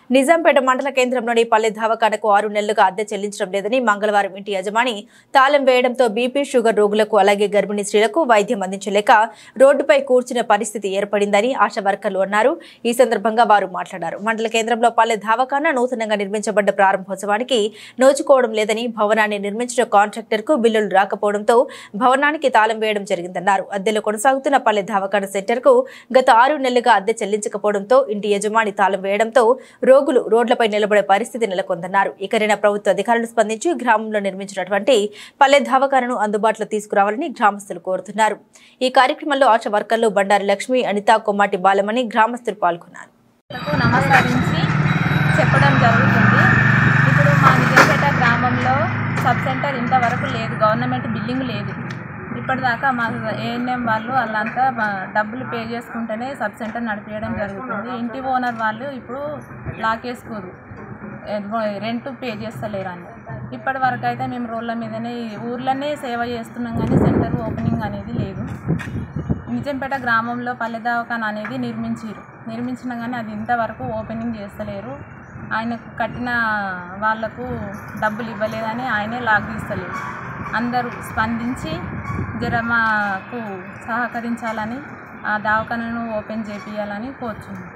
నిజాంపేట మండల కేంద్రంలోని పల్లె దవాఖానకు ఆరు నెలలుగా అద్దె చెల్లించడం లేదని మంగళవారం ఇంటి యజమాని తాళం వేయడంతో బీపీ షుగర్ రోగులకు అలాగే గర్భిణీ స్త్రీలకు వైద్యం అందించలేక రోడ్డుపై కూర్చునే పరిస్థితి ఏర్పడిందని ఆశా వర్కర్లు అన్నారు ఈ సందర్భంగా వారు మాట్లాడారు మండల కేంద్రంలో పల్లె దవాఖాన నూతనంగా నిర్మించబడ్డ ప్రారంభోత్సవానికి నోచుకోవడం లేదని భవనాన్ని నిర్మించిన కాంట్రాక్టర్ కు బిల్లులు రాకపోవడంతో భవనానికి తాళం వేయడం జరిగిందన్నారు అద్దెలో కొనసాగుతున్న పల్లె దవాఖాన సెంటర్ కు గత ఆరు నెలలుగా అద్దె చెల్లించకపోవడంతో ఇంటి యజమాని తాళం వేయడంతో రోగులు రోడ్లపై నిలబడే పరిస్థితి నెలకొందన్నారు ఇకరైనా ప్రభుత్వ అధికారులు స్పందించి గ్రామంలో నిర్మించినటువంటి పల్లె దవాఖానను అందుబాటులో తీసుకురావాలని గ్రామస్తులు కోరుతున్నారు ఈ కార్యక్రమంలో ఆశా వర్కర్లు బండారి లక్ష్మి అనిత కొమ్మాటి బాలమణి గ్రామస్తులు పాల్గొన్నారు లకు నమస్కరించి చెప్పడం జరుగుతుంది ఇప్పుడు మా నిజంపేట గ్రామంలో సబ్ సెంటర్ ఇంతవరకు లేదు గవర్నమెంట్ బిల్డింగ్ లేదు ఇప్పటిదాకా మా ఏఎన్ఎం వాళ్ళు వాళ్ళంతా మా డబ్బులు పే చేసుకుంటేనే సబ్ సెంటర్ నడిపేయడం జరుగుతుంది ఇంటి ఓనర్ వాళ్ళు ఇప్పుడు లాకేసుకోరు రెంట్ పే చేస్తలేరని ఇప్పటి వరకు అయితే మేము రోడ్ల మీదనే ఈ ఊర్లోనే సేవ చేస్తున్నాం కానీ సెంటర్ ఓపెనింగ్ అనేది లేదు నిజంపేట గ్రామంలో పల్లె దవాఖాన అనేది నిర్మించారు నిర్మించిన కానీ అది ఇంతవరకు ఓపెనింగ్ చేస్తలేరు ఆయనకు కట్టిన వాళ్లకు డబ్బులు ఇవ్వలేదని ఆయనే లాక్ తీస్తలేరు అందరూ స్పందించి జర మాకు సహకరించాలని ఆ దవాఖానను ఓపెన్ చేపియాలని కోరుచున్నాం